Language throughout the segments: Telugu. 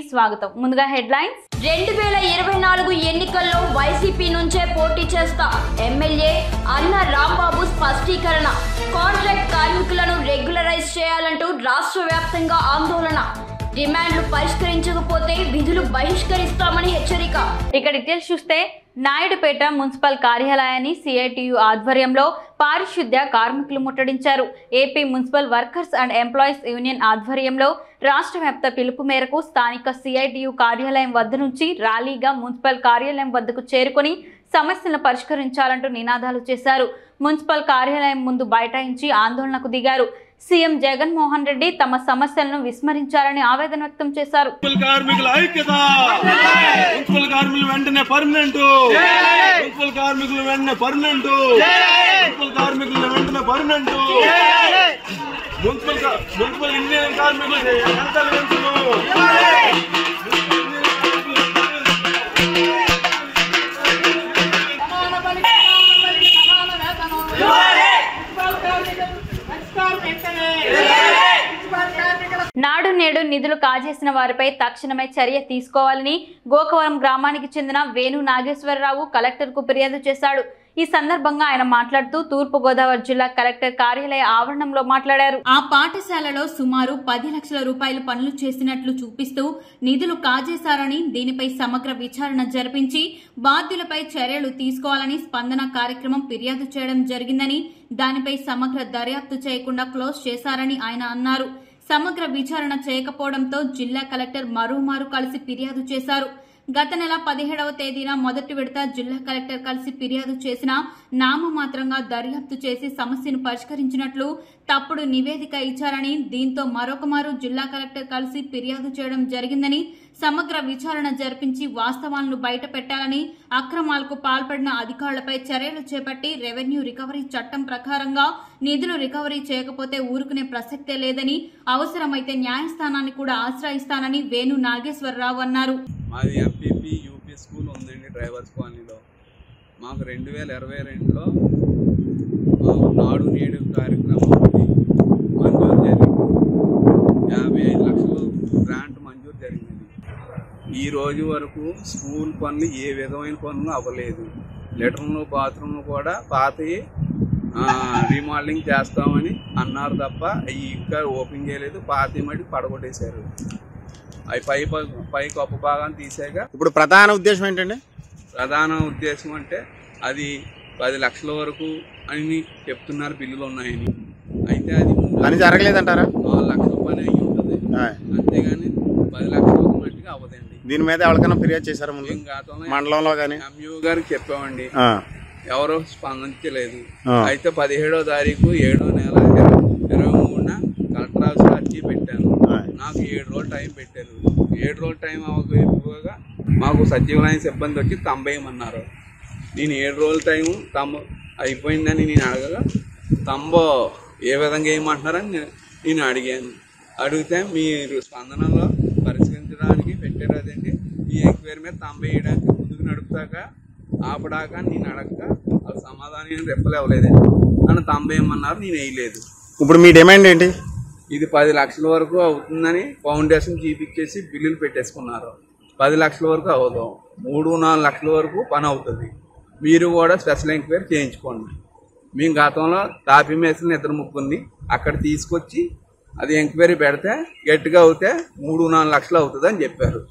స్వాగతం ముందుగా హెడ్లైన్స్ రెండు వేల ఇరవై నాలుగు ఎన్నికల్లో వైసీపీ నుంచే పోటీ చేస్తా ఎమ్మెల్యే అన్న రాంబాబు స్పష్టీకరణ కాంట్రాక్ట్ కార్మికులను రెగ్యులరైజ్ చేయాలంటూ రాష్ట్ర వ్యాప్తంగా ఆందోళన డిమాండ్లు పరిష్కరించకపోతే విధులు బహిష్కరిస్తామని హెచ్చరిక ఇక డీటెయిల్స్ చూస్తే నాయుడుపేట మున్సిపల్ కార్యాలయాన్ని సిఐటియు ఆధ్వర్యంలో పారిశుద్ధ్య కార్మికులు ముట్టడించారు AP municipal workers and employees union ఆధ్వర్యంలో రాష్ట్ర వ్యాప్త పిలుపు మేరకు స్థానిక సిఐటియు కార్యాలయం వద్ద నుంచి ర్యాలీగా మున్సిపల్ కార్యాలయం వద్దకు చేరుకొని సమస్యలను పరిష్కరించాలంటూ నినాదాలు చేశారు మున్సిపల్ కార్యాలయం ముందు బైఠాయించి ఆందోళనకు దిగారు సీఎం జగన్మోహన్ రెడ్డి తమ సమస్యలను విస్మరించారని ఆవేదన వ్యక్తం చేశారు మున్సిపల్ కార్మికుల ఐక్యత మున్సిపల్ కార్మికులు వెంటనే పర్మనెంట్ మున్సిపల్ కార్మికులు వెంటనే పర్మనెంట్ మున్సిపల్ కార్మికులు వెంటనే పర్మనెంట్ మున్సిపల్ కా- మున్సిపల్ ఇంజనీరింగ్ కార్మికులు హెల్త్ అలవెన్సులు. నాడు నేడు నిధులు కాజేసిన వారిపై తక్షణమే చర్య తీసుకోవాలని గోకవరం గ్రామానికి చెందిన వేణు నాగేశ్వరరావు కలెక్టర్కు ఫిర్యాదు చేశాడు ఈ సందర్భంగా ఆయన మాట్లాడుతూ తూర్పు గోదావరి జిల్లా కలెక్టర్ కార్యాలయ ఆవరణంలో మాట్లాడారు ఆ పాఠశాలలో సుమారు పది లక్షల రూపాయలు పనులు చేసినట్లు చూపిస్తూ నిధులు కాజేశారని దీనిపై సమగ్ర విచారణ జరిపించి బాధ్యులపై చర్యలు తీసుకోవాలని స్పందన కార్యక్రమం ఫిర్యాదు చేయడం జరిగిందని దానిపై సమగ్ర దర్యాప్తు చేయకుండా క్లోజ్ చేశారని ఆయన అన్నారు సమగ్ర విచారణ చేయకపోవడంతో జిల్లా కలెక్టర్ మరోమారు కలిసి ఫిర్యాదు చేశారు గత నెల పదిహేడవ తేదీన మొదటి విడత జిల్లా కలెక్టర్ కలిసి ఫిర్యాదు చేసిన నామమాత్రంగా దర్యాప్తు చేసి సమస్యను పరిష్కరించినట్లు తప్పుడు నివేదిక ఇచ్చారని దీంతో మరొకమారు జిల్లా కలెక్టర్ కలిసి ఫిర్యాదు చేయడం జరిగిందని సమగ్ర విచారణ జరిపించి వాస్తవాలను బయట పెట్టాలని అక్రమాలకు పాల్పడిన అధికారులపై చర్యలు చేపట్టి రెవెన్యూ రికవరీ చట్టం ప్రకారంగా నిధులు రికవరీ చేయకపోతే ఊరుకునే ప్రసక్తే లేదని అవసరమైతే న్యాయస్థానాన్ని కూడా ఆశ్రయిస్తానని వేణు నాగేశ్వరరావు అన్నారు మాది ఎంపీపీ యూపీ స్కూల్ ఉందండి డ్రైవర్స్ కాలనీలో మాకు రెండు వేల ఇరవై రెండులో మాకు నాడు నేడు కార్యక్రమం ఒకటి మంజూరు జరిగింది యాభై ఐదు లక్షలు గ్రాంట్ మంజూరు జరిగింది ఈ రోజు వరకు స్కూల్ పనులు ఏ విధమైన పనులు అవ్వలేదు లెటర్లు బాత్రూమ్లు కూడా పాతవి రీమోడలింగ్ చేస్తామని అన్నారు తప్ప అవి ఇంకా ఓపెన్ చేయలేదు పాతవి మట్టి పడగొట్టేశారు అవి పై భాగం- పై గొప్ప భాగాన్ని తీసాక ఇప్పుడు ప్రధాన ఉద్దేశం ఏంటండి ప్రధాన ఉద్దేశం అంటే అది పది లక్షల వరకు అని చెప్తున్నారు బిల్లులు ఉన్నాయని అయితే అది మూడు పని జరగలేదంటారా నాలుగు లక్షల పని అయి ఉంటుంది ఆ. అంతేగాని పది లక్షల మట్టిగా అవ్వదండి దీని మీద ఎవరికైనా ఫిర్యాదు చేశారా ముందు ఏం గతంలో మండలంలో కానీ ఎంయూ గారికి చెప్పామండి ఆ, ఎవరో స్పందించలేదు ఆ. అయితే పదిహేడో తారీఖు ఏడో నెల ఇరవై ఇరవై మూడున కలెక్టర్ ఆఫీస్లో అర్జీ పెట్టాను ఆ. నాకు ఏడు రోజులు టైం పెట్టారు ఏడు రోజులు టైం అవ్వకపోగా మాకు సచివాలయం సిబ్బంది వచ్చి తంబేయమన్నారు నేను ఏడు రోజుల టైం తమ్మ అయిపోయిందని నేను అడగగా తంబో ఏ విధంగా వేయమంటున్నారని నేను- నేను అడిగాను అడిగితే మీరు స్పందనలో పరిష్కరించడానికి పెట్టారు అదండి ఈ ఎంక్వైరీ మీద తంబ వేయడానికి ముందుకు నడుపుతాక ఆపడాక నేను అడగక వాళ్ళు సమాధానం ఏం రెప్పలు ఇవ్వలేదండి నన్ను తంబ వేయమన్నారు నేను వేయలేదు ఇప్పుడు మీ డిమాండ్ ఏంటి ఇది పది లక్షల వరకు అవుతుందని ఫౌండేషన్ చూపించేసి బిల్లులు పెట్టేసుకున్నారు పది లక్షల వరకు అవ్వదు మూడు నాలుగు లక్షల వరకు పని అవుతుంది మీరు కూడా స్పెషల్ ఎంక్వైరీ చేయించుకోండి మేము గతంలో తాపీ మేసిన ఇద్దరు ముగ్గురిని అక్కడ తీసుకొచ్చి అది ఎంక్వైరీ పెడితే గట్టిగా అవుతే మూడు నాలుగు లక్షలు అవుతుంది అని చెప్పారు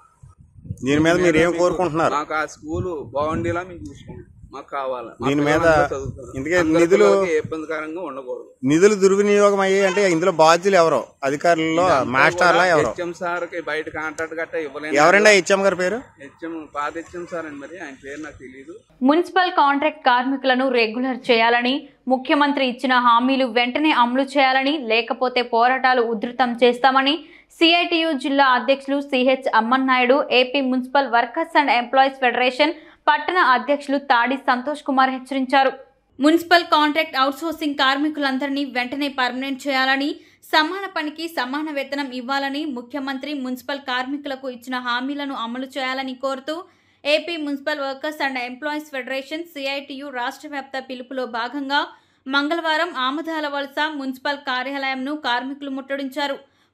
దీని మీద మీరు ఏం కోరుకుంటున్నారు మాకు ఆ స్కూల్ బాగుండేలా మేము చూసుకోండి మాకు కావాలి మా దీని మీద పిల్లలందరూ చదువుతారు. ఇందుకే అందరి నిధులు- పిల్లలకి ఏ ఇబ్బందికరంగా ఉండకూడదు నిధులు దుర్వినియోగం అయ్యాయి అంటే ఇందులో బాధ్యులు ఎవరో అధికారుల్లో మాస్టర్లా ఎవరో హెచ్ఎం సార్ కి బయట కాంట్రాక్ట్ గట్ట ఇవ్వలేదు ఎవరండి హెచ్ఎం గారి పేరు హెచ్ఎం పాత హెచ్ఎం సార్ అని మరి ఆయన పేరు నాకు తెలియదు మున్సిపల్ కాంట్రాక్ట్ కార్మికులను రెగ్యులర్ చేయాలని ముఖ్యమంత్రి ఇచ్చిన హామీలు వెంటనే అమలు చేయాలని లేకపోతే పోరాటాలు ఉధృతం చేస్తామని సిఐటియు జిల్లా అధ్యక్షులు CH Ammannaidu AP municipal workers and employees federation పట్టణ అధ్యక్షులు తాడి సంతోష్ కుమార్ హెచ్చరించారు మున్సిపల్ కాంట్రాక్ట్ అవుట్సోర్సింగ్ కార్మికులందరినీ వెంటనే పర్మనెంట్ చేయాలని సమాన పనికి సమాన వేతనం ఇవ్వాలని ముఖ్యమంత్రి మున్సిపల్ కార్మికులకు ఇచ్చిన హామీలను అమలు చేయాలని కోరుతూ AP municipal workers and employees federation CITU రాష్ట్ర వ్యాప్త పిలుపులో భాగంగా మంగళవారం ఆమదాల వలస మున్సిపల్ కార్యాలయంను కార్మికులు ముట్టడించారు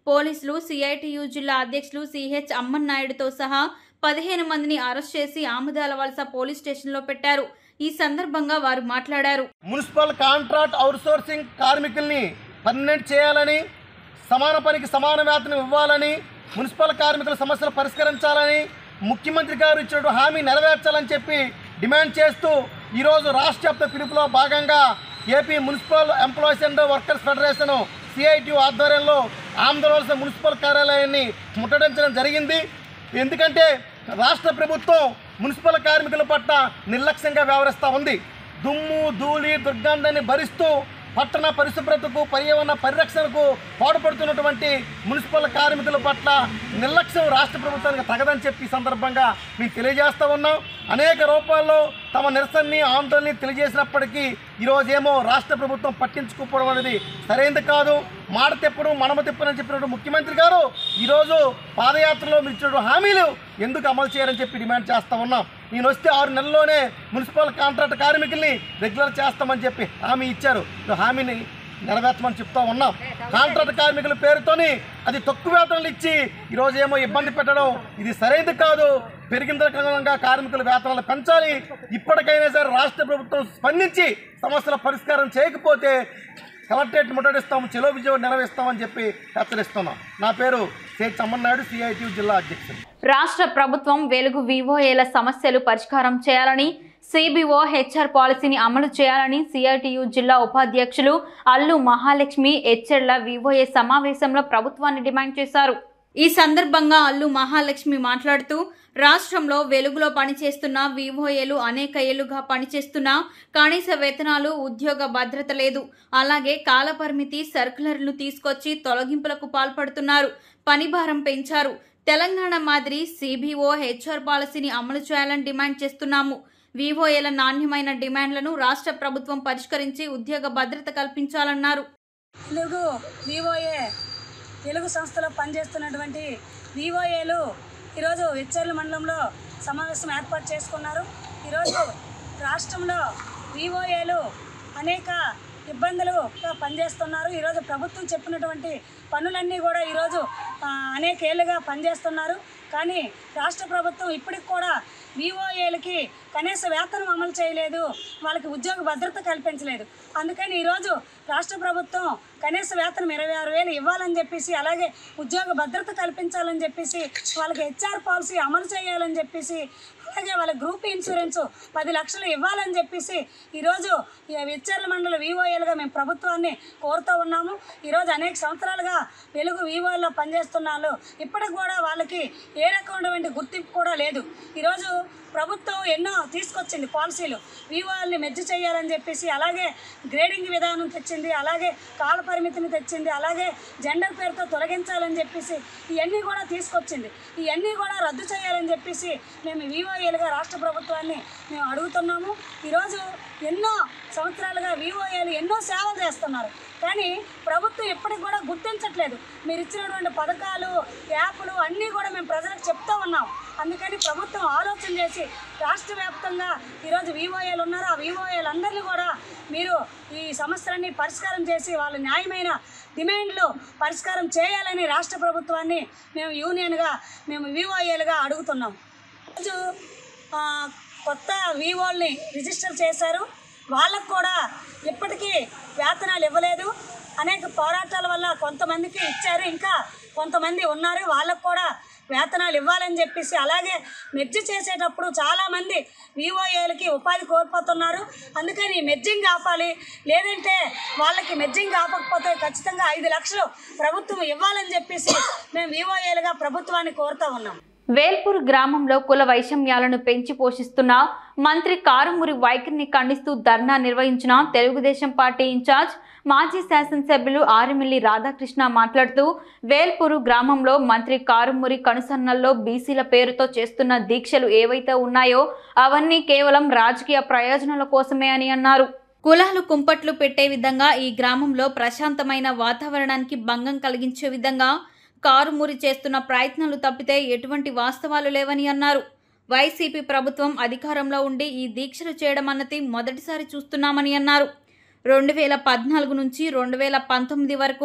పోలీసులు సిఐటియు జిల్లా అధ్యక్షులు సిహెచ్ అమ్మన్నాయుడుతో సహా పదిహేను మందిని అరెస్ట్ చేసి ఆముదాల వలస పోలీస్ స్టేషన్లో పెట్టారు ఈ సందర్భంగా వారు మాట్లాడారు మున్సిపల్ కాంట్రాక్ట్ అవుట్సోర్సింగ్ కార్మికుల్ని పర్మనెంట్ చేయాలని సమాన పనికి సమాన వేతనం ఇవ్వాలని మున్సిపల్ కార్మికుల సమస్యలు పరిష్కరించాలని ముఖ్యమంత్రి గారు ఇచ్చిన హామీ నెరవేర్చాలని చెప్పి డిమాండ్ చేస్తూ ఈరోజు రాష్ట్ర వ్యాప్త పిలుపులో భాగంగా AP municipal employees and workers federation CIT ఆధ్వర్యంలో ఆంధ్రవలస మున్సిపల్ కార్యాలయాన్ని ముట్టడించడం జరిగింది ఎందుకంటే రాష్ట్ర ప్రభుత్వం మున్సిపల్ కార్మికుల పట్ల నిర్లక్ష్యంగా వ్యవహరిస్తూ ఉంది దుమ్ము ధూళి దుర్గంధాన్ని భరిస్తూ పట్టణ పరిశుభ్రతకు పర్యావరణ పరిరక్షణకు పాటుపడుతున్నటువంటి మున్సిపల్ కార్మికుల పట్ల నిర్లక్ష్యం రాష్ట్ర ప్రభుత్వానికి తగదని చెప్పి ఈ సందర్భంగా మేము తెలియజేస్తూ ఉన్నాం అనేక రూపాల్లో తమ నిరసనని ఆందోళనని తెలియజేసినప్పటికీ ఈరోజేమో రాష్ట్ర ప్రభుత్వం పట్టించుకోకపోవడం అనేది సరైనది కాదు మాట తిప్పడం మనమ తిప్పనని చెప్పినటువంటి ముఖ్యమంత్రి గారు ఈరోజు పాదయాత్రలో మీరు ఇచ్చిన హామీలు ఎందుకు అమలు చేయాలని చెప్పి డిమాండ్ చేస్తూ ఉన్నాం నేను వస్తే ఆరు నెలల్లోనే మున్సిపల్ కాంట్రాక్ట్ కార్మికుల్ని రెగ్యులర్ చేస్తామని చెప్పి హామీ ఇచ్చారు ఈ హామీని నెరవేర్చమని చెప్తా ఉన్నాం కాంట్రాక్ట్ కార్మికుల పేరుతోని అది తక్కువ వేతనాలు ఇచ్చి ఈరోజు ఏమో ఇబ్బంది పెట్టడం ఇది సరైనది కాదు పెరిగిన రకంగా కార్మికుల వేతనాలు పెంచాలి ఇప్పటికైనా సరే రాష్ట్ర ప్రభుత్వం స్పందించి సమస్యల పరిష్కారం చేయకపోతే కలెక్టరేట్ ముట్టడిస్తాము చెలో విజయవాడ నెరవేరుస్తామని చెప్పి హెచ్చరిస్తున్నాం నా పేరు సి చమ్మన్నాయుడు సిఐటి జిల్లా అధ్యక్షుడు రాష్ట్ర ప్రభుత్వం వెలుగు వివోఏల సమస్యలు పరిష్కారం చేయాలని సిబిఓ హెచ్ఆర్ పాలసీని అమలు చేయాలని సిఐటియు జిల్లా ఉపాధ్యక్షులు అల్లు మహాలక్ష్మి హెచ్ఎర్ల వివోఏ సమావేశంలో ప్రభుత్వాన్ని డిమాండ్ చేశారు ఈ సందర్భంగా అల్లు మహాలక్ష్మి మాట్లాడుతూ రాష్ట్రంలో వెలుగులో పనిచేస్తున్న వివోఏలు అనేక ఏళ్లుగా పనిచేస్తున్నా కనీస వేతనాలు ఉద్యోగ భద్రత లేదు అలాగే కాలపరిమితి సర్కులర్లు తీసుకొచ్చి తొలగింపులకు పాల్పడుతున్నారు పనిభారం పెంచారు తెలంగాణ మాదిరి సిబిఓ హెచ్ఆర్ పాలసీని అమలు చేయాలని డిమాండ్ చేస్తున్నాము వివోఏల నాణ్యమైన డిమాండ్లను రాష్ట్ర ప్రభుత్వం పరిష్కరించి ఉద్యోగ భద్రత కల్పించాలన్నారు తెలుగు వివోఏ తెలుగు సంస్థలో పనిచేస్తున్నటువంటి వివోఏలు ఈరోజు హెచ్ఎర్ల మండలంలో సమావేశం ఏర్పాటు చేసుకున్నారు ఈరోజు రాష్ట్రంలో వివోఏలు అనేక ఇబ్బందులుగా పనిచేస్తున్నారు ఈరోజు ప్రభుత్వం చెప్పినటువంటి పనులన్నీ కూడా ఈరోజు ఆ, అనేక ఏళ్ళుగా పనిచేస్తున్నారు కానీ రాష్ట్ర ప్రభుత్వం ఇప్పటికి కూడా వివోఏలకి కనీస వేతనం అమలు చేయలేదు వాళ్ళకి ఉద్యోగ భద్రత కల్పించలేదు అందుకని ఈరోజు రాష్ట్ర ప్రభుత్వం కనీస వేతనం ఇరవై ఆరు వేలు ఇవ్వాలని చెప్పేసి అలాగే ఉద్యోగ భద్రత కల్పించాలని చెప్పేసి వాళ్ళకి హెచ్ఆర్ పాలసీ అమలు చేయాలని చెప్పేసి అలాగే వాళ్ళ గ్రూప్ ఇన్సూరెన్స్ పది లక్షలు ఇవ్వాలని చెప్పేసి ఈరోజు ఈ హెచ్ఆర్ల మండలి వివోఏలుగా మేము ప్రభుత్వాన్ని కోరుతూ ఉన్నాము ఈరోజు అనేక సంవత్సరాలుగా వెలుగు వివోలో పనిచేస్తున్న వాళ్ళు ఇప్పటికి కూడా వాళ్ళకి ఏ రకమైనటువంటి గుర్తింపు కూడా లేదు ఈరోజు ప్రభుత్వం ఎన్నో తీసుకొచ్చింది పాలసీలు వివోల్ని మెజ్జు చేయాలని చెప్పేసి అలాగే గ్రేడింగ్ విధానం తెచ్చింది అలాగే కాల పరిమితిని తెచ్చింది అలాగే జెండర్ పేరుతో తొలగించాలని చెప్పేసి ఇవన్నీ కూడా తీసుకొచ్చింది ఇవన్నీ కూడా రద్దు చేయాలని చెప్పేసి మేము వివోఏలుగా రాష్ట్ర ప్రభుత్వాన్ని మేము అడుగుతున్నాము ఈరోజు ఎన్నో సంవత్సరాలుగా వివోఏలు ఎన్నో సేవలు చేస్తున్నారు కానీ ప్రభుత్వం ఎప్పటికి కూడా గుర్తించట్లేదు మీరు ఇచ్చినటువంటి పథకాలు యాప్లు అన్నీ కూడా మేము ప్రజలకు చెప్తూ ఉన్నాం అందుకని ప్రభుత్వం ఆలోచన చేసి రాష్ట్ర వ్యాప్తంగా ఈరోజు వివోఏలు ఉన్నారు ఆ వివోఏలు అందరినీ కూడా మీరు ఈ సమస్యలన్నీ పరిష్కారం చేసి వాళ్ళ న్యాయమైన డిమాండ్లు పరిష్కారం చేయాలని రాష్ట్ర ప్రభుత్వాన్ని మేము యూనియన్గా మేము వివోఏలుగా అడుగుతున్నాం ఈరోజు ఆ, కొత్త వివోల్ని రిజిస్టర్ చేశారు వాళ్ళకు కూడా ఇప్పటికీ వేతనాలు ఇవ్వలేదు అనేక పోరాటాల వల్ల కొంతమందికి ఇచ్చారు ఇంకా కొంతమంది ఉన్నారు వాళ్ళకు కూడా వేతనాలు ఇవ్వాలని చెప్పేసి అలాగే మెర్జి చేసేటప్పుడు చాలామంది వివోఏలకి ఉపాధి కోల్పోతున్నారు అందుకని మెర్జింగ్ ఆపాలి లేదంటే వాళ్ళకి మెర్జింగ్ ఆపకపోతే ఖచ్చితంగా ఐదు లక్షలు ప్రభుత్వం ఇవ్వాలని చెప్పేసి మేము వివోఏలుగా ప్రభుత్వాన్ని కోరుతూ ఉన్నాం వేల్పూర్ గ్రామంలో కుల వైషమ్యాలను పెంచి పోషిస్తున్న మంత్రి కారుమూరి వైఖరిని ఖండిస్తూ ధర్నా నిర్వహించిన తెలుగుదేశం పార్టీ ఇన్ఛార్జ్ మాజీ శాసనసభ్యులు ఆరిమిల్లి రాధాకృష్ణ మాట్లాడుతూ వేల్పూరు గ్రామంలో మంత్రి కారుమూరి కనుసన్నల్లో బీసీల పేరుతో చేస్తున్న దీక్షలు ఏవైతే ఉన్నాయో అవన్నీ కేవలం రాజకీయ ప్రయోజనాల కోసమే అని అన్నారు కులాలు కుంపట్లు పెట్టే విధంగా ఈ గ్రామంలో ప్రశాంతమైన వాతావరణానికి భంగం కలిగించే విధంగా కారుమూరి చేస్తున్న ప్రయత్నాలు తప్పితే ఎటువంటి వాస్తవాలు లేవని అన్నారు వైసీపీ ప్రభుత్వం అధికారంలో ఉండి ఈ దీక్షలు చేయడం అన్నది మొదటిసారి చూస్తున్నామని అన్నారు రెండు వేల పద్నాలుగు నుంచి రెండు వేల పంతొమ్మిది వరకు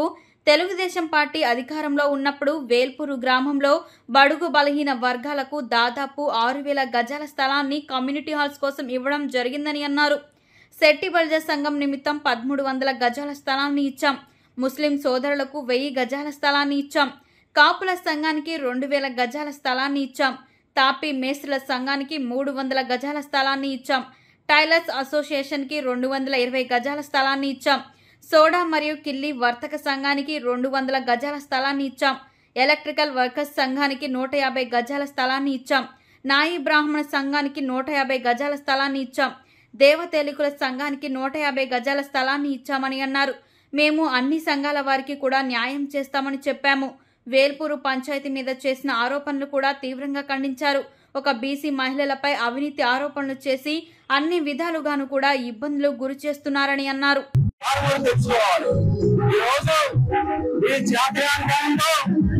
తెలుగుదేశం పార్టీ అధికారంలో ఉన్నప్పుడు వేల్పూరు గ్రామంలో బడుగు బలహీన వర్గాలకు దాదాపు ఆరు వేల గజాల స్థలాన్ని కమ్యూనిటీ హాల్స్ కోసం ఇవ్వడం జరిగిందని అన్నారు శెట్టి బల్జ సంఘం నిమిత్తం పదమూడు వందల గజాల స్థలాన్ని ఇచ్చాం ముస్లిం సోదరులకు వెయ్యి గజాల స్థలాన్ని ఇచ్చాం కాపుల సంఘానికి రెండు వేల గజాల స్థలాన్ని ఇచ్చాం తాపీ మేస్త్రుల సంఘానికి మూడు వందల గజాల స్థలాన్ని ఇచ్చాం టైలర్స్ అసోసియేషన్కి రెండు వందల ఇరవై గజాల స్థలాన్ని ఇచ్చాం సోడా మరియు కిల్లి వర్తక సంఘానికి రెండు వందల గజాల స్థలాన్ని ఇచ్చాం ఎలక్ట్రికల్ వర్కర్స్ సంఘానికి నూట యాభై గజాల స్థలాన్ని ఇచ్చాం నాయి బ్రాహ్మణ సంఘానికి నూట యాభై గజాల స్థలాన్ని ఇచ్చాం దేవతేలికుల సంఘానికి నూట యాభై గజాల స్థలాన్ని ఇచ్చామని అన్నారు మేము అన్ని సంఘాల వారికి కూడా న్యాయం చేస్తామని చెప్పాము వేల్పూరు పంచాయతీ మీద చేసిన ఆరోపణలు కూడా తీవ్రంగా ఖండించారు ఒక బీసీ మహిళలపై అవినీతి ఆరోపణలు చేసి అన్ని విధాలుగాను కూడా ఇబ్బందులు గురి చేస్తున్నారని అన్నారు మార్పులు తెచ్చుకోవాలి ఈ రోజు ఈ జాతీయాంకంలో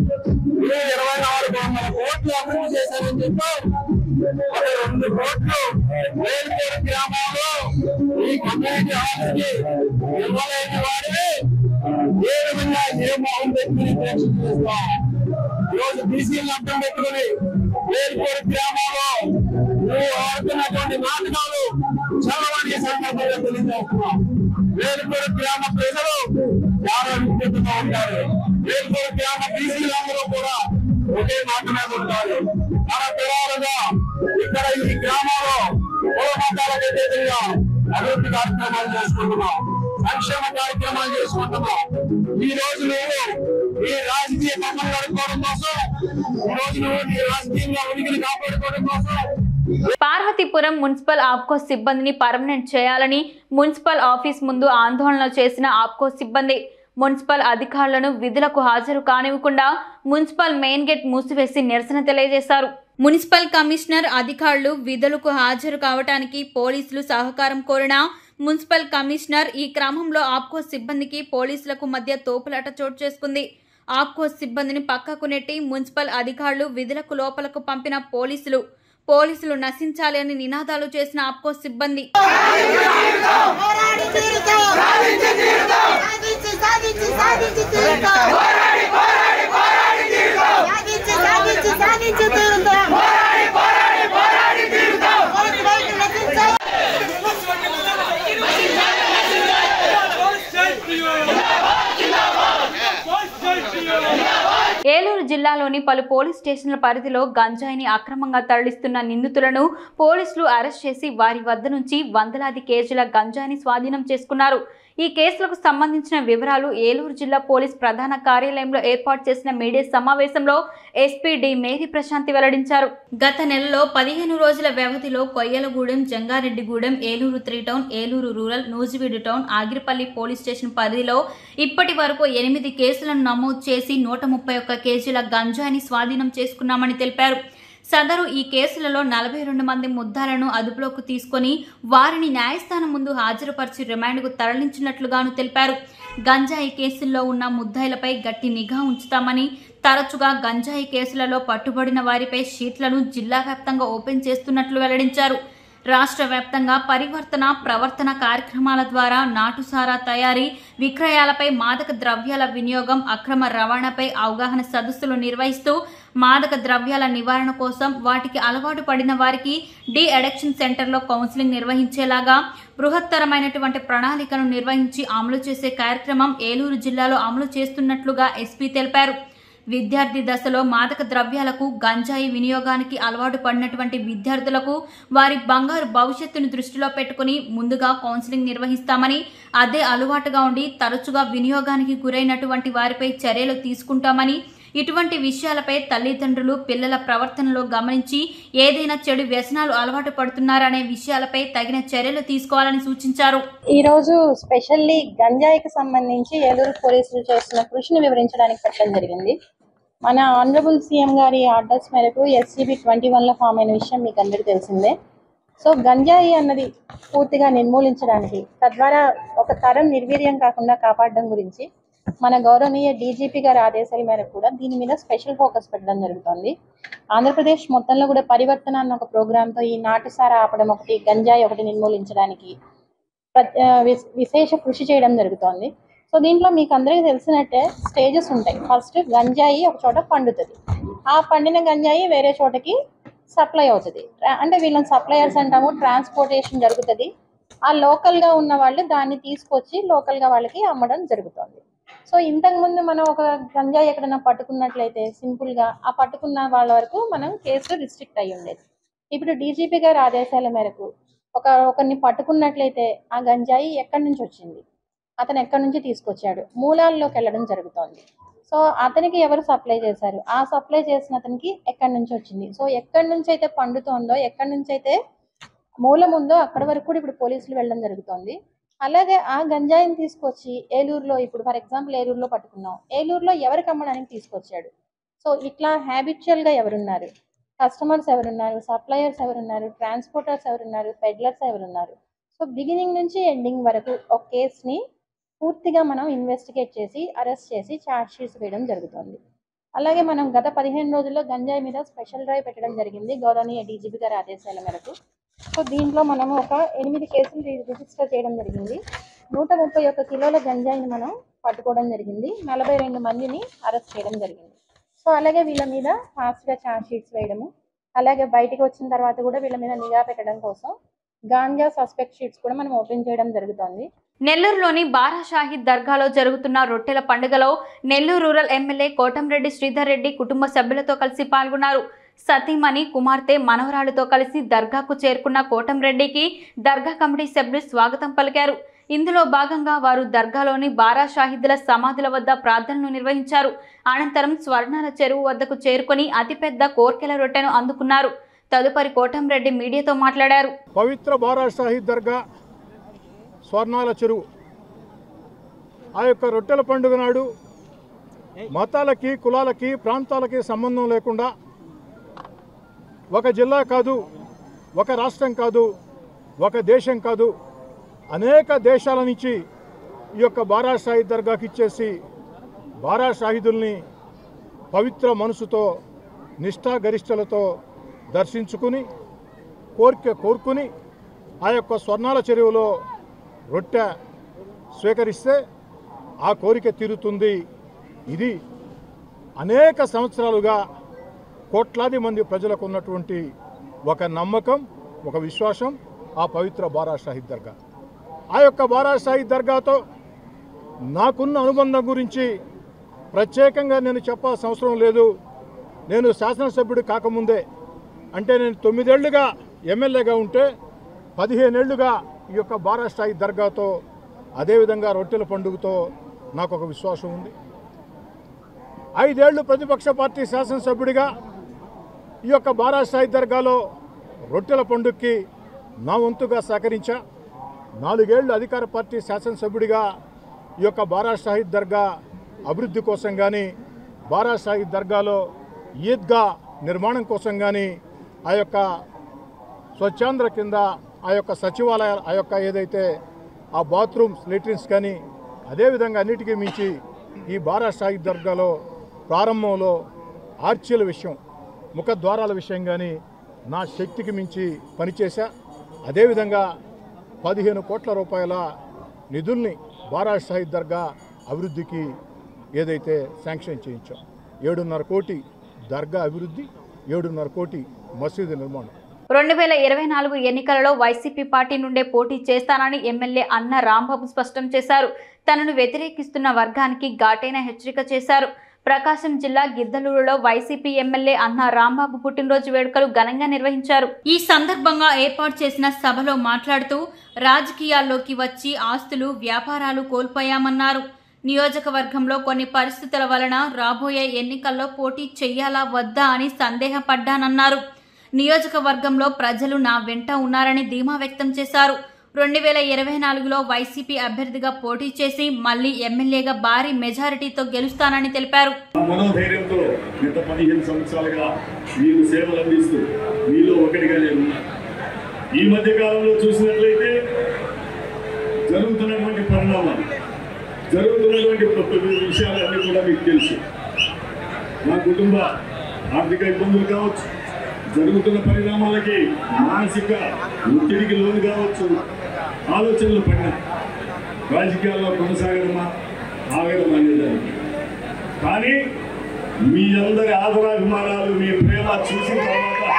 ఈ ఇరవై నాలుగు వందల కోట్లు అభివృద్ధి చేశారని చెప్పి ఒక రెండు కోట్లు వేలుపూరు గ్రామంలో ఈ కమ్యూనిటీ హాల్స్ కి ఇవ్వలేని వాడిని ఏ విధంగా ఏ మొహం పెట్టుకుని ప్రేక్షణ చేస్తాం ఈ రోజు బీసీలను అడ్డం పెట్టుకుని వేలుపూరు గ్రామంలో నువ్వు ఆడుతున్నటువంటి నాటకాలు చదవని సందర్భంగా తెలియజేస్తున్నాం వేలుపూరు గ్రామ ప్రజలు చాలా విజ్ఞతగా ఉంటారు వేలుపూరు గ్రామ బీసీలందరూ కూడా ఒకే మాట మీద ఉంటారు మన పిల్లలుగా ఇక్కడ ఈ గ్రామంలో కుల మతాలకు అతీతంగా అభివృద్ధి కార్యక్రమాలు చేసుకుంటున్నాం సంక్షేమ కార్యక్రమాలు చేసుకుంటున్నాం ఈ రోజు నువ్వు ఈ రాజకీయ పక్కన గడుపుకోవడం కోసం ఈ రోజు నువ్వు నీ రాజకీయంగా ఉనికిని కాపాడుకోవడం కోసం పార్వతీపురం మున్సిపల్ ఆప్కో సిబ్బందిని పర్మనెంట్ చేయాలని మున్సిపల్ ఆఫీస్ ముందు ఆందోళన చేసిన ఆప్కో సిబ్బంది మున్సిపల్ అధికారులను విధులకు హాజరు కానివ్వకుండా మున్సిపల్ మెయిన్ గేట్ మూసివేసి నిరసన తెలియజేశారు మున్సిపల్ కమిషనర్ అధికారులు విధులకు హాజరు కావటానికి పోలీసులు సహకారం కోరినా మున్సిపల్ కమిషనర్ ఈ క్రమంలో ఆప్కో సిబ్బందికి పోలీసులకు మధ్య తోపులాట చోటు చేసుకుంది ఆప్కో సిబ్బందిని పక్కకు నెట్టి మున్సిపల్ అధికారులు విధులకు లోపలకు పంపిన పోలీసులు పోలీసులు నశించాలి అని నినాదాలు చేసిన ఆప్కో సిబ్బంది పోరాడి తీరుతాం సాధించి తీరుతాం సాధించి సాధించి సాధించి తీరుతాం పోరాడి పోరాడి పోరాడి తీరుతాం సాధించి సాధించి సాధించి తీరుతాం పోరాడి పోరాడి పోరాడి తీరుతాం పోరాడి పోరాడి నశించాలి ఏలూరు జిల్లాలోని పలు పోలీస్ స్టేషన్ల పరిధిలో గంజాయిని అక్రమంగా తరలిస్తున్న నిందితులను పోలీసులు అరెస్ట్ చేసి వారి వద్ద నుంచి వందలాది కేజీల గంజాయిని స్వాధీనం చేసుకున్నారు ఈ కేసులకు సంబంధించిన వివరాలు ఏలూరు జిల్లా పోలీస్ ప్రధాన కార్యాలయంలో ఏర్పాటు చేసిన మీడియా సమావేశంలో ఎస్పీ డి మేరీ ప్రశాంతి వెల్లడించారు గత నెలలో పదిహేను రోజుల వ్యవధిలో Koyyalagudem Jangareddygudem Eluru three town Eluru rural Nuzvid town Agiripalli police station పరిధిలో ఇప్పటి వరకు ఎనిమిది కేసులను నమోదు చేసి నూట ముప్పై ఒక్క కేజీల గంజాయిని స్వాధీనం చేసుకున్నామని తెలిపారు సదరు ఈ కేసులలో నలభై రెండు మంది ముద్దాలను అదుపులోకి తీసుకొని వారిని న్యాయస్థానం ముందు హాజరుపరిచి రిమాండ్కు తరలించినట్లుగాను తెలిపారు గంజాయి కేసుల్లో ఉన్న ముద్దాయిలపై గట్టి నిఘా ఉంచుతామని తరచుగా గంజాయి కేసులలో పట్టుబడిన వారిపై షీట్లను జిల్లా వ్యాప్తంగా ఓపెన్ చేస్తున్నట్లు వెల్లడించారు రాష్ట్ర వ్యాప్తంగా పరివర్తన ప్రవర్తన కార్యక్రమాల ద్వారా నాటుసారా తయారీ విక్రయాలపై మాదక ద్రవ్యాల వినియోగం అక్రమ రవాణాపై అవగాహన సదస్సులు నిర్వహిస్తూ మాదక ద్రవ్యాల నివారణ కోసం వాటికి అలవాటు పడిన వారికి డి అడిక్షన్ సెంటర్లో కౌన్సిలింగ్ నిర్వహించేలాగా బృహత్తరమైనటువంటి ప్రణాళికను నిర్వహించి అమలు చేసే కార్యక్రమం ఏలూరు జిల్లాలో అమలు చేస్తున్నట్లుగా ఎస్పీ తెలిపారు విద్యార్థి దశలో మాదక ద్రవ్యాలకు గంజాయి వినియోగానికి అలవాటు పడినటువంటి విద్యార్థులకు వారి బంగారు భవిష్యత్తును దృష్టిలో పెట్టుకుని ముందుగా కౌన్సిలింగ్ నిర్వహిస్తామని అదే అలవాటుగా ఉండి తరచుగా వినియోగానికి గురైనటువంటి వారిపై చర్యలు తీసుకుంటామని ఇటువంటి విషయాలపై తల్లిదండ్రులు పిల్లల ప్రవర్తనలో గమనించి ఏదైనా చెడు వ్యసనాలు అలవాటు పడుతున్నారనే విషయాలపై తగిన చర్యలు తీసుకోవాలని సూచించారు ఈ రోజు స్పెషల్లీ గంజాయికి సంబంధించి ఏలూరు పోలీసులు చేస్తున్న కృషిని వివరించడానికి పెట్టడం జరిగింది మన ఆనరబుల్ సీఎం గారి ఆర్డర్స్ మేరకు ఎస్సీబీ ట్వంటీ వన్లో ఫామ్ అయిన విషయం మీకు అందరికీ తెలిసిందే సో గంజాయి అన్నది పూర్తిగా నిర్మూలించడానికి తద్వారా ఒక తరం నిర్వీర్యం కాకుండా కాపాడడం గురించి మన గౌరవనీయ డీజీపీ గారి ఆదేశాల మేరకు కూడా దీని మీద స్పెషల్ ఫోకస్ పెట్టడం జరుగుతుంది ఆంధ్రప్రదేశ్ మొత్తంలో కూడా పరివర్తన అన్న ఒక ప్రోగ్రాంతో ఈ నాటుసారా ఆపడం ఒకటి గంజాయి ఒకటి నిర్మూలించడానికి ప్ర- ఆ, విశ్- విశేష కృషి చేయడం జరుగుతోంది సో దీంట్లో మీకు అందరికీ తెలిసినట్టే స్టేజెస్ ఉంటాయి ఫస్ట్ గంజాయి ఒక చోట పండుతుంది ఆ పండిన గంజాయి వేరే చోటకి సప్లై అవుతుంది రా- అంటే వీళ్ళని సప్లయర్స్ అంటాము ట్రాన్స్పోర్టేషన్ జరుగుతుంది ఆ లోకల్గా ఉన్న వాళ్ళు దాన్ని తీసుకొచ్చి లోకల్గా వాళ్ళకి అమ్మడం జరుగుతుంది సో ఇంతకు ముందు మనం ఒక గంజాయి ఎక్కడైనా పట్టుకున్నట్లయితే సింపుల్గా ఆ పట్టుకున్న వాళ్ళ వరకు మనం కేసు రిస్ట్రిక్ట్ అయ్యి ఉండేది ఇప్పుడు డీజీపీ గారి ఆదేశాల మేరకు ఒక ఒకరిని పట్టుకున్నట్లయితే ఆ గంజాయి ఎక్కడి నుంచి వచ్చింది అతను ఎక్కడి నుంచి తీసుకొచ్చాడు మూలాల్లోకి వెళ్ళడం జరుగుతోంది సో అతనికి ఎవరు సప్లై చేశారు ఆ సప్లై చేసిన అతనికి ఎక్కడి నుంచి వచ్చింది సో ఎక్కడి నుంచి అయితే పండుతోందో ఎక్కడి నుంచి అయితే మూలం ఉందో అక్కడ వరకు కూడా ఇప్పుడు పోలీసులు వెళ్ళడం జరుగుతోంది అలాగే ఆ గంజాయిని తీసుకొచ్చి ఏలూరులో ఇప్పుడు ఫర్ ఎగ్జాంపుల్ ఏలూరులో పట్టుకున్నాం ఏలూరులో ఎవరికి అమ్మడానికి తీసుకొచ్చాడు సో ఇట్లా habitual గా ఎవరున్నారు కస్టమర్స్ ఎవరున్నారు సప్లయర్స్ ఎవరున్నారు ట్రాన్స్పోర్టర్స్ ఎవరున్నారు పెడ్లర్స్ ఎవరున్నారు సో బిగినింగ్ నుంచి ఎండింగ్ వరకు ఒక కేసుని పూర్తిగా మనం ఇన్వెస్టిగేట్ చేసి అరెస్ట్ చేసి ఛార్జ్ షీట్స్ వేయడం జరుగుతుంది అలాగే మనం గత పదిహేను రోజుల్లో గంజాయి మీద స్పెషల్ డ్రైవ్ పెట్టడం జరిగింది గౌరవనీయ డీజీపీ గారి ఆదేశాల మేరకు సో దీంట్లో మనం ఒక ఎనిమిది కేసులు రి- రిజిస్టర్ చేయడం జరిగింది నూట ముప్పై ఒక్క కిలోల గంజాయిని మనం పట్టుకోవడం జరిగింది నలభై రెండు మందిని అరెస్ట్ చేయడం జరిగింది సో అలాగే వీళ్ళ మీద ఫాస్ట్గా ఛార్జ్ షీట్స్ వేయడము అలాగే బయటికి వచ్చిన తర్వాత కూడా వీళ్ళ మీద నిఘా పెట్టడం కోసం గాంజా సస్పెక్ట్ షీట్స్ కూడా మనం ఓపెన్ చేయడం జరుగుతుంది నెల్లూరులోని బారా షాహిద్ దర్గాలో జరుగుతున్న రొట్టెల పండుగలో నెల్లూరు రూరల్ ఎమ్మెల్యే కోటంరెడ్డి శ్రీధర్ రెడ్డి కుటుంబ సభ్యులతో కలిసి పాల్గొన్నారు సతీమణి కుమార్తె మనవరాలతో కలిసి దర్గాకు చేరుకున్న కోటంరెడ్డికి దర్గా కమిటీ సభ్యులు స్వాగతం పలికారు ఇందులో భాగంగా వారు దర్గాలోని బారా షాహిద్ల సమాధుల వద్ద ప్రార్థనలు నిర్వహించారు అనంతరం స్వర్ణాల చెరువు వద్దకు చేరుకొని అతిపెద్ద కోర్కెల రొట్టెను అందుకున్నారు తదుపరి కోటంరెడ్డి మీడియాతో మాట్లాడారు పవిత్ర బారా షాహీద్ దర్గా స్వర్ణాల చెరువు ఆ యొక్క రొట్టెల పండుగ నాడు మతాలకి కులాలకి ప్రాంతాలకి సంబంధం లేకుండా ఒక జిల్లా కాదు ఒక రాష్ట్రం కాదు ఒక దేశం కాదు అనేక దేశాల నుంచి ఈ యొక్క బారా షాహిద్ దర్గాకి ఇచ్చేసి బారా షాహిదుల్ని పవిత్ర మనసుతో నిష్ఠాగరిష్టలతో దర్శించుకుని కోరిక కోరుకుని ఆ యొక్క స్వర్ణాల చెరువులో రొట్టె స్వీకరిస్తే ఆ కోరిక తీరుతుంది ఇది అనేక సంవత్సరాలుగా కోట్లాది మంది ప్రజలకు ఉన్నటువంటి ఒక నమ్మకం ఒక విశ్వాసం ఆ పవిత్ర బారా షాహిద్ దర్గా ఆ యొక్క బారా షాహిద్ దర్గాతో నాకున్న అనుబంధం గురించి ప్రత్యేకంగా నేను చెప్పాల్సిన అవసరం లేదు నేను శాసనసభ్యుడు కాకముందే అంటే నేను తొమ్మిదేళ్లుగా ఎమ్మెల్యేగా ఉంటే పదిహేనేళ్లుగా ఈ యొక్క బారా స్థాయి దర్గాతో అదేవిధంగా రొట్టెల పండుగతో నాకు ఒక విశ్వాసం ఉంది ఐదేళ్లు ప్రతిపక్ష పార్టీ శాసనసభ్యుడిగా ఈ యొక్క బారా స్థాయి దర్గాలో రొట్టెల పండుగకి నా వంతుగా సహకరించా నాలుగేళ్లు అధికార పార్టీ శాసనసభ్యుడిగా ఈ యొక్క బారా షాహిద్ దర్గా అభివృద్ధి కోసం కానీ బారా షాహిద్ దర్గాలో ఈద్గా నిర్మాణం కోసం కానీ ఆ యొక్క స్వచ్ఛాంధ్ర కింద ఆ యొక్క సచివాలయ ఆ యొక్క ఏదైతే ఆ బాత్రూమ్స్ లెట్రిన్స్ కానీ అదేవిధంగా అన్నిటికీ మించి ఈ బారా షాహిద్ దర్గాలో ప్రారంభంలో ఆర్చీల విషయం ముఖద్వారాల విషయం కానీ నా శక్తికి మించి పనిచేశా అదేవిధంగా పదిహేను కోట్ల రూపాయల నిధుల్ని బారా షాహిద్ దర్గా అభివృద్ధికి ఏదైతే శాంక్షన్ చేయించాం ఏడున్నర కోటి దర్గా అభివృద్ధి ఏడున్నర కోటి మసీదు నిర్మాణం రెండు వేల ఇరవై నాలుగు ఎన్నికలలో వైసీపీ పార్టీ నుండే పోటీ చేస్తానని ఎమ్మెల్యే అన్న రాంబాబు స్పష్టం చేశారు తనను వ్యతిరేకిస్తున్న వర్గానికి ఘాటైన హెచ్చరిక చేశారు ప్రకాశం జిల్లా గిద్దలూరులో వైసీపీ ఎమ్మెల్యే అన్న రాంబాబు పుట్టినరోజు వేడుకలు ఘనంగా నిర్వహించారు ఈ సందర్భంగా ఏర్పాటు చేసిన సభలో మాట్లాడుతూ రాజకీయాల్లోకి వచ్చి ఆస్తులు వ్యాపారాలు కోల్పోయామన్నారు నియోజకవర్గంలో కొన్ని పరిస్థితుల వలన రాబోయే ఎన్నికల్లో పోటీ చెయ్యాలా వద్దా అని సందేహపడ్డానన్నారు నియోజకవర్గంలో ప్రజలు నా వెంట ఉన్నారని ధీమా వ్యక్తం చేశారు రెండు వేల ఇరవై నాలుగులో వైసీపీ అభ్యర్థిగా పోటీ చేసి మళ్లీ ఎమ్మెల్యేగా భారీ మెజారిటీతో గెలుస్తానని తెలిపారు మనోధైర్యంతో గత పదిహేను సంవత్సరాలుగా మీకు సేవలు అందిస్తూ మీలో ఒకటిగా నేను ఉన్నా. ఈ మధ్య కాలంలో చూసినట్లయితే జరుగుతున్నటువంటి పరిణామాలు జరుగుతున్నటువంటి కొత్త విషయాలన్నీ కూడా మీకు తెలుసు మా కుటుంబ ఆర్థిక ఇబ్బందులు కావచ్చు జరుగుతున్న పరిణామాలకి మానసిక ఒత్తిడికి లోను కావచ్చు ఆలోచనలు పడిన రాజకీయాల్లో కొనసాగడమా ఆగడం అనేదానికి కానీ మీ అందరి ఆదరాభిమానాలు మీ ప్రేమ చూసిన తర్వాత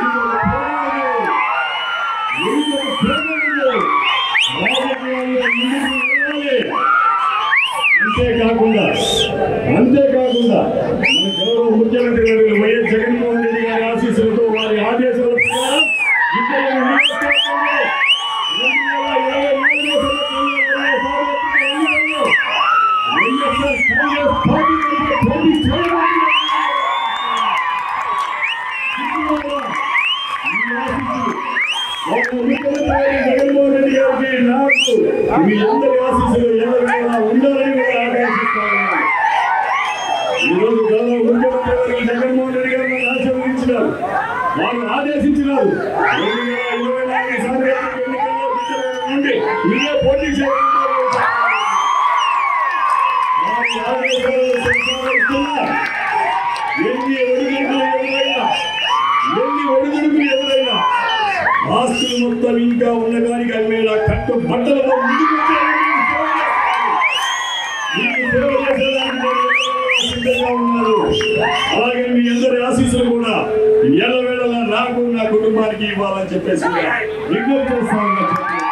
ఎన్నికలు పోరాడదు. ఎన్నికలు పోరాడదు. రాజకీయాల్లో ముందుకు వెళ్ళాలి. అంతేకాకుండా అంతేకాకుండా మన గౌరవ ముఖ్యమంత్రి గారు వైఎస్ జగన్మోహన్ రెడ్డి గారి ఆశీస్సులతో వారి ఆదేశాల ప్రకారం ఇద్దరు నియోజకవర్గంలో రెండు వేల ఇరవై నాలుగో సంవత్సరంలో సార్వత్రిక ఎన్నికల్లో వైఎస్ఆర్ కాంగ్రెస్ పార్టీ తరఫున పోటీ చేయడానికి ఒక ముఖ్యమంత్రి జగన్మోహన్ రెడ్డి గారికి నాకు మీ అందరి ఆశీస్సులు ఎవరికైనా ఉండాలని కూడా ఆకాంక్షిస్తా ఉన్నాను ఈరోజు గౌరవ ముఖ్యమంత్రి గారు జగన్మోహన్ రెడ్డి గారు నన్ను ఆశీర్వదించినారు వారు ఆదేశించినారు రెండు వేల ఇరవై నాలుగు సార్వత్రిక ఎన్నికల్లో విజయవాడ నుండి మీరే పోటీ చేయాలని వారి ఆదేశాలను కొనసాగిస్తున్నా ఎన్ని ఒడిదుడుకులు ఎదురైనా ఎన్ని ఒడిదుడుకులు ఎదురైనా ఆస్తులు మొత్తం ఇంకా ఉన్న కానికి అమ్మేలా కట్టు బట్టలతో ముందుకు వచ్చారని మీకు సేవ చేసేదానికి నేను సిద్ధంగా ఉన్నాను అలాగే మీ అందరి ఆశీస్సులు కూడా ఎల్లవేళలా నాకు నా కుటుంబానికి ఇవ్వాలని చెప్పేసి విజ్ఞప్తి చేస్తా ఉన్నా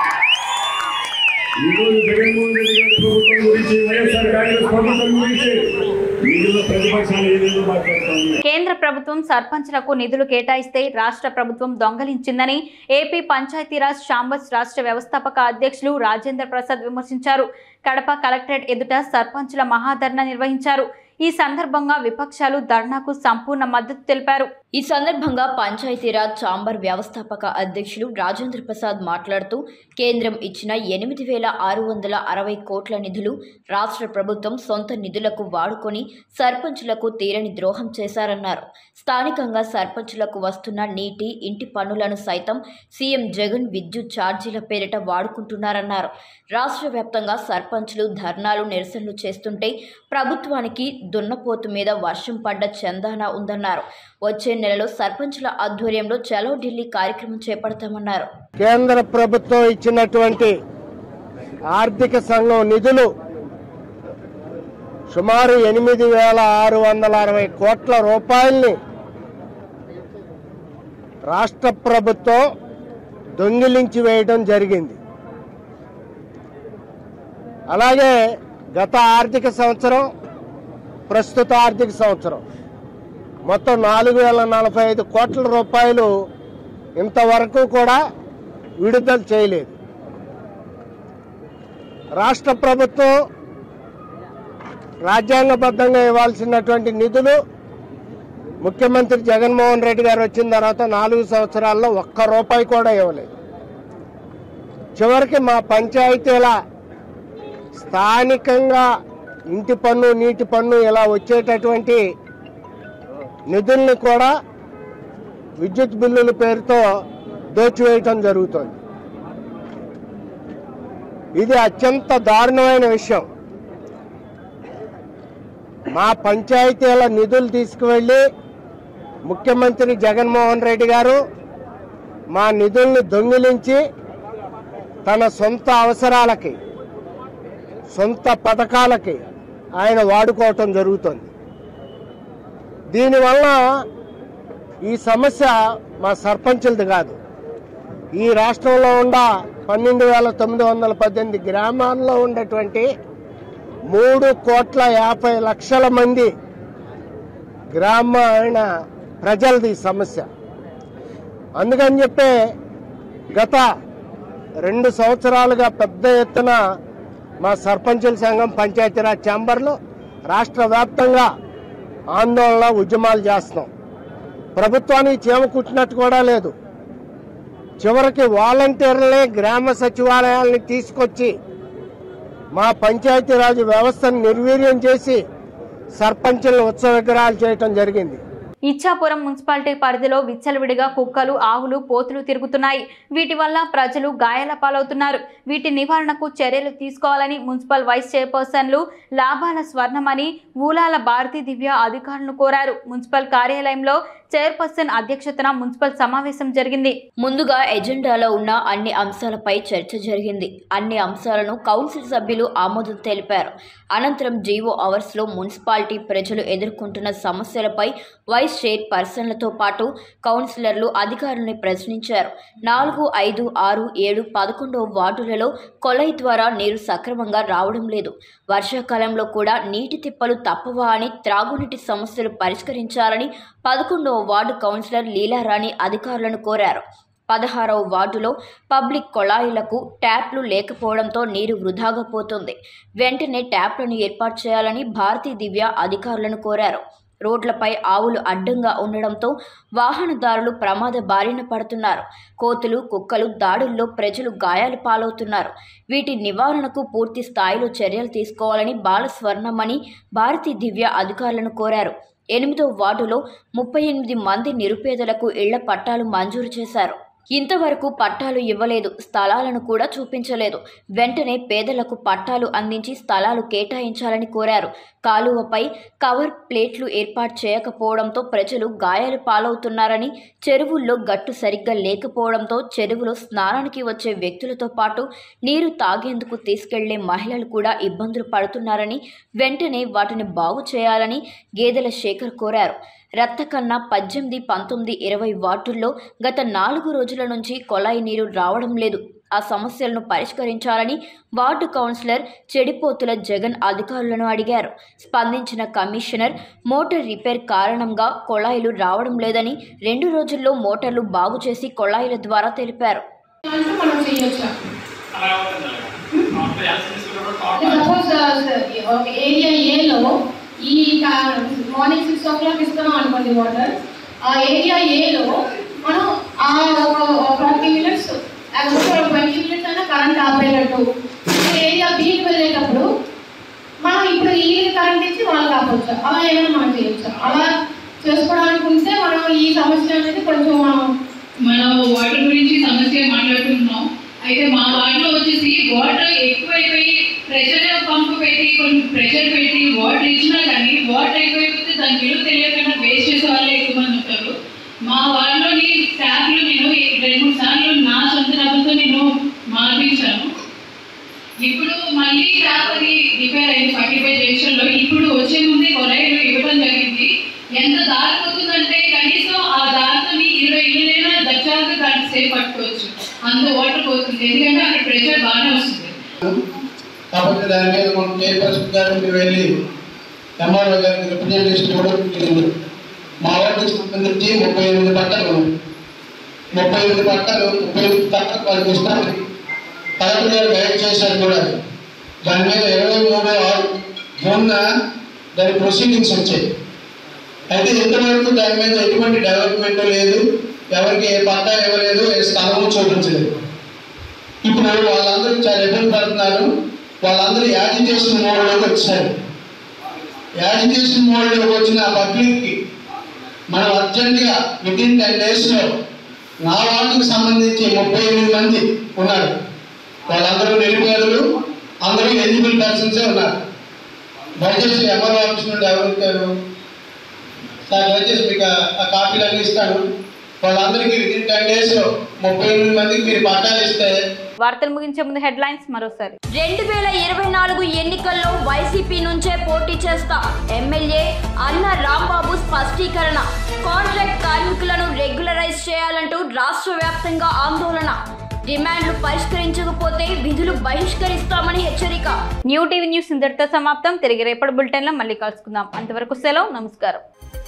ఈరోజు జగన్మోహన్ రెడ్డి గారి ప్రభుత్వం గురించి వైఎస్ఆర్ కాంగ్రెస్ ప్రభుత్వం గురించి మిగిలిన ప్రతిపక్షాలు ఏదేదో మాట్లాడుతా ఉన్నాయి కేంద్ర ప్రభుత్వం సర్పంచ్లకు నిధులు కేటాయిస్తే రాష్ట్ర ప్రభుత్వం దొంగలించిందని ఏపీ పంచాయతీరాజ్ షాంబర్స్ రాష్ట్ర వ్యవస్థాపక అధ్యక్షులు రాజేంద్ర ప్రసాద్ విమర్శించారు కడప కలెక్టరేట్ ఎదుట సర్పంచుల మహాధర్నా నిర్వహించారు ఈ సందర్భంగా విపక్షాలు ధర్నాకు సంపూర్ణ మద్దతు తెలిపారు ఈ సందర్భంగా పంచాయతీరాజ్ చాంబర్ వ్యవస్థాపక అధ్యక్షులు రాజేంద్ర ప్రసాద్ మాట్లాడుతూ కేంద్రం ఇచ్చిన ఎనిమిది వేల ఆరు వందల అరవై కోట్ల నిధులు రాష్ట్ర ప్రభుత్వం సొంత నిధులకు వాడుకొని సర్పంచులకు తీరని ద్రోహం చేశారన్నారు స్థానికంగా సర్పంచులకు వస్తున్న నీటి ఇంటి పన్నులను సైతం సీఎం జగన్ విద్యుత్ ఛార్జీల పేరిట వాడుకుంటున్నారన్నారు రాష్ట్ర వ్యాప్తంగా సర్పంచులు ధర్నాలు నిరసనలు చేస్తుంటే ప్రభుత్వానికి దున్నపోతు మీద వర్షం పడ్డ చందాన ఉందన్నారు వచ్చే నెలలో సర్పంచుల ఆధ్వర్యంలో చలో ఢిల్లీ కార్యక్రమం చేపడతామన్నారు కేంద్ర ప్రభుత్వం ఇచ్చినటువంటి ఆర్థిక సంఘం నిధులు సుమారు ఎనిమిది వేల ఆరు వందల అరవై కోట్ల రూపాయల్ని రాష్ట్ర ప్రభుత్వం దొంగిలించి వేయడం జరిగింది అలాగే గత ఆర్థిక సంవత్సరం ప్రస్తుత ఆర్థిక సంవత్సరం మొత్తం నాలుగు వేల నలభై ఐదు కోట్ల రూపాయలు ఇంతవరకు కూడా విడుదల చేయలేదు రాష్ట్ర ప్రభుత్వం రాజ్యాంగబద్ధంగా ఇవ్వాల్సినటువంటి నిధులు ముఖ్యమంత్రి జగన్మోహన్ రెడ్డి గారు వచ్చిన తర్వాత నాలుగు సంవత్సరాల్లో ఒక్క రూపాయి కూడా ఇవ్వలేదు చివరికి మా పంచాయతీల స్థానికంగా ఇంటి పన్ను నీటి పన్ను ఇలా వచ్చేటటువంటి నిధుల్ని కూడా విద్యుత్ బిల్లుల పేరుతో దోచివేయటం జరుగుతుంది ఇది అత్యంత దారుణమైన విషయం మా పంచాయతీల నిధులు తీసుకువెళ్ళి ముఖ్యమంత్రి జగన్మోహన్ రెడ్డి గారు మా నిధుల్ని దొంగిలించి తన సొంత అవసరాలకి సొంత పథకాలకి ఆయన వాడుకోవటం జరుగుతుంది దీనివల్ల ఈ సమస్య మా సర్పంచులది కాదు ఈ రాష్ట్రంలో ఉన్న పన్నెండు వేల తొమ్మిది వందల పద్దెనిమిది గ్రామాల్లో ఉన్నటువంటి మూడు కోట్ల యాభై లక్షల మంది గ్రామీణ ప్రజలది ఈ సమస్య అందుకని చెప్పే గత రెండు సంవత్సరాలుగా పెద్ద ఎత్తున మా సర్పంచుల సంఘం పంచాయతీరాజ్ ఛాంబర్లో రాష్ట్ర వ్యాప్తంగా ఆందోళన ఉద్యమాలు చేస్తున్నాం ప్రభుత్వానికి చీమ కుట్టినట్టు కూడా లేదు చివరికి వాలంటీర్లనే గ్రామ సచివాలయాల్ని తీసుకొచ్చి మా పంచాయతీరాజ్ వ్యవస్థను నిర్వీర్యం చేసి సర్పంచులను ఉత్సవ విగ్రహాలు చేయటం జరిగింది ఇచ్చాపురం మున్సిపాలిటీ పరిధిలో విచ్చలవిడిగా కుక్కలు ఆవులు పోతులు తిరుగుతున్నాయి వీటి వల్ల ప్రజలు గాయాల పాలవుతున్నారు వీటి నివారణకు చర్యలు తీసుకోవాలని మున్సిపల్ వైస్ చైర్పర్సన్లు లాభాల స్వర్ణమణి ఊలాల భారతీ దివ్య అధికారులను కోరారు మున్సిపల్ కార్యాలయంలో చైర్పర్సన్ అధ్యక్షతన మున్సిపల్ సమావేశం జరిగింది ముందుగా ఎజెండాలో ఉన్న అన్ని అంశాలపై చర్చ జరిగింది అన్ని అంశాలను కౌన్సిల్ సభ్యులు ఆమోదం తెలిపారు అనంతరం జీవో అవర్స్ లో మున్సిపాలిటీ ప్రజలు ఎదుర్కొంటున్న సమస్యలపై వైస్ చైర్ పర్సన్లతో పాటు కౌన్సిలర్లు అధికారులను ప్రశ్నించారు నాలుగు ఐదు ఆరు ఏడు పదకొండవ వార్డులలో కొలై ద్వారా నీరు సక్రమంగా రావడం లేదు వర్షాకాలంలో కూడా నీటి తిప్పలు తప్పవా అని త్రాగునీటి సమస్యలు పరిష్కరించాలని పదకొండవ వార్డు కౌన్సిలర్ లీలారాణి అధికారులను కోరారు పదహారవ వార్డులో పబ్లిక్ కొళాయిలకు ట్యాప్లు లేకపోవడంతో నీరు వృధాగా పోతుంది వెంటనే ట్యాప్లను ఏర్పాటు చేయాలని భారతీ దివ్య అధికారులను కోరారు రోడ్లపై ఆవులు అడ్డంగా ఉండడంతో వాహనదారులు ప్రమాద బారిన పడుతున్నారు కోతులు కుక్కలు దాడుల్లో ప్రజలు గాయాలు పాలవుతున్నారు వీటి నివారణకు పూర్తి స్థాయిలో చర్యలు తీసుకోవాలని బాలస్వర్ణమణి భారతీ దివ్య అధికారులను కోరారు ఎనిమిదో వార్డులో ముప్పై ఎనిమిది మంది నిరుపేదలకు ఇళ్ల పట్టాలు మంజూరు చేశారు ఇంతవరకు పట్టాలు ఇవ్వలేదు స్థలాలను కూడా చూపించలేదు వెంటనే పేదలకు పట్టాలు అందించి స్థలాలు కేటాయించాలని కోరారు కాలువపై కవర్ ప్లేట్లు ఏర్పాటు చేయకపోవడంతో ప్రజలు గాయాలు పాలవుతున్నారని చెరువుల్లో గట్టు సరిగ్గా లేకపోవడంతో చెరువులో స్నానానికి వచ్చే వ్యక్తులతో పాటు నీరు తాగేందుకు తీసుకెళ్లే మహిళలు కూడా ఇబ్బందులు పడుతున్నారని వెంటనే వాటిని బాగు చేయాలని గేదెల శేఖర్ కోరారు రత్తకన్నా పద్దెనిమిది పంతొమ్మిది ఇరవై వార్డుల్లో గత నాలుగు రోజుల నుంచి కొళాయి నీరు రావడం లేదు ఆ సమస్యలను పరిష్కరించాలని వార్డు కౌన్సిలర్ చెడిపోతుల జగన్ అధికారులను అడిగారు స్పందించిన కమిషనర్ మోటార్ రిపేర్ కారణంగా కొళాయిలు రావడం లేదని రెండు రోజుల్లో మోటార్లు బాగు చేసి కొళాయిల ద్వారా తెలిపారు మనం చేయొచ్చా సపోజ్ ఒక ఏరియా ఏలో ఈ మార్నింగ్ సిక్స్ ఓ క్లాక్ ఇస్తున్నాం అనుకోండి వాటర్ ఆ ఏరియా ఏలో మనం ఆ ఒక ఫార్టీ మినిట్స్ ట్వంటీ మినిట్స్ అయినా కరెంట్ ఆపేటట్టు ఏరియా బీకి వెళ్ళేటప్పుడు మనం ఇప్పుడు ఈ కరెంట్ ఇచ్చి వాళ్ళకి ఆపవచ్చు అలా ఏమైనా మనం చేయొచ్చు అలా చేసుకోవడానికి ఉంటే మనం ఈ సమస్య అనేది కొంచెం మనం మనం వాటర్ గురించి సమస్య మాట్లాడుతున్నాం అయితే మా వార్డులో వచ్చేసి వాటర్ ఎక్కువైపోయి ప్రెషర్ పంప్ పెట్టి కొన్ని ప్రెషర్ పెట్టి వాటర్ ఇచ్చినా కానీ వాటర్ ఎక్కువైపోతే దాని విలువ తెలియకుండా వేస్ట్ చేసే వాళ్ళే ఎక్కువ మంది ఉంటారు మా వార్డులోని ట్యాప్లు నేను రెండు మూడు సార్లు నా సొంత డబ్బులతో నేను మార్పించాను ఇప్పుడు మళ్ళీ ట్యాప్ అది రిపేర్ అయింది ఫార్టీ జంక్షన్లో ఇప్పుడు వచ్చే ముందే కొలైలు ఇవ్వడం జరిగింది ఎంత దారి పోతుందంటే కనీసం ఆ దారితో ఇరవై ఇళ్ళైనా దచ్చాలుగా దాన్ని సేఫ్ పట్టుకోవచ్చు అంత వాటర్ పోతుంది ఎందుకంటే అక్కడ ప్రెషర్ బాగానే వస్తుంది కాబట్టి దాని మీద మనం చైర్పర్సన్ గారికి వెళ్ళి ఎంఆర్ఓ గారికి రిప్రజెంటేషన్ ఇవ్వడం జరిగింది మా వార్డు నుంచి ముప్పై ఎనిమిది పట్టలు ముప్పై ఎనిమిది పట్టలు ముప్పై ఎనిమిది పట్టలు వాళ్ళకి ఇస్తామని కలెక్టర్ గారు గైడ్ చేశారు కూడా దాని మీద ఇరవై మూడు ఆరు జూన్న దాని ప్రొసీడింగ్స్ వచ్చాయి అయితే ఇంతవరకు దాని మీద ఎటువంటి డెవలప్మెంట్ లేదు ఎవరికి ఏ పట్టా ఇవ్వలేదు ఏ స్థలము చూపించలేదు ఇప్పుడు వాళ్ళందరూ చాలా ఇబ్బంది పడుతున్నారు వాళ్ళందరూ యాజిటేషన్ మోడ్లోకి వచ్చారు యాజిటేషన్ మోడ్లోకి వచ్చిన పబ్లిక్కి మనం అర్జెంటుగా విత్ ఇన్ టెన్ డేస్లో నా వార్డుకి సంబంధించి ముప్పై ఎనిమిది మంది ఉన్నారు వాళ్ళందరూ నిరుపేదలు అందరూ ఎలిజిబుల్ పర్సన్సే ఉన్నారు దయచేసి ఎంఆర్ఓ ఆఫీస్ నుండి ఎవరు వచ్చారు సార్ దయచేసి మీకు ఆ- ఆ కాపీలు అన్ని ఇస్తాను వాళ్ళందరికీ విత్ ఇన్ టెన్ డేస్లో ముప్పై ఎనిమిది మందికి మీరు పట్టాలు ఇస్తే వార్తలు ముగించే ముందు హెడ్లైన్స్ మరోసారి రెండు వేల ఇరవై నాలుగు ఎన్నికల్లో వైసీపీ నుంచే పోటీ చేస్తా ఎమ్మెల్యే అన్న రాంబాబు స్పష్టీకరణ కాంట్రాక్ట్ కార్మికులను రెగ్యులరైజ్ చేయాలంటూ రాష్ట్ర వ్యాప్తంగా ఆందోళన డిమాండ్లు పరిష్కరించకపోతే విధులు బహిష్కరిస్తామని హెచ్చరిక న్యూ టీవీ న్యూస్ ఇంతటితో సమాప్తం తిరిగి రేపటి బులెటిన్లో మళ్ళీ కలుసుకుందాం అంతవరకు సెలవు నమస్కారం